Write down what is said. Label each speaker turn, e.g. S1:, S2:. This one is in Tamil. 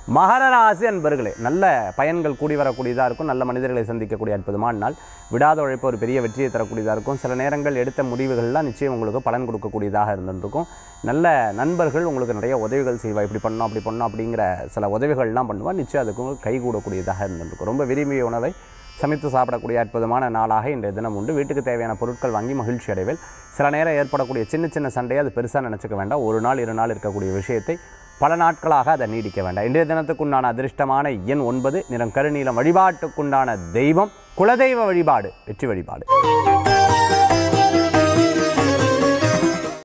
S1: மகர ராசி அன்பர்களே நல்ல பயன்கள் கூடி வரக்கூடியதாக இருக்கும் நல்ல மனிதர்களை சந்திக்கக்கூடிய அற்புதமான நாள் விடாத உழைப்பு ஒரு பெரிய வெற்றியை தரக்கூடியதாக இருக்கும் சில நேரங்கள் எடுத்த முடிவுகள்லாம் நிச்சயம் உங்களுக்கு பலன் கொடுக்கக்கூடியதாக இருந்திருக்கும் நல்ல நண்பர்கள் உங்களுக்கு நிறைய உதவிகள் செய்வா இப்படி பண்ணோம் அப்படி பண்ணோம் அப்படிங்கிற சில உதவிகள்லாம் பண்ணுவா நிச்சயம் அதுக்கு உங்களுக்கு கைகூடக்கூடியதாக இருந்திருக்கும் ரொம்ப விரும்பிய உணவை சமைத்து சாப்பிடக்கூடிய அற்புதமான நாளாக இன்றைய தினம் உண்டு வீட்டுக்கு தேவையான பொருட்கள் வாங்கி மகிழ்ச்சி அடைவில் சில நேரம் ஏற்படக்கூடிய சின்ன சின்ன சண்டையை அது பெருசாக நினச்சிக்க வேண்டாம் ஒரு நாள் இரு நாள் இருக்கக்கூடிய விஷயத்தை பல நாட்களாக அதை நீடிக்க வேண்டாம் இன்றைய தினத்துக்குண்டான அதிர்ஷ்டமான எண் ஒன்பது நிறம் கருநீலம் வழிபாட்டுக்குண்டான தெய்வம் குலதெய்வ வழிபாடு வெற்றி வழிபாடு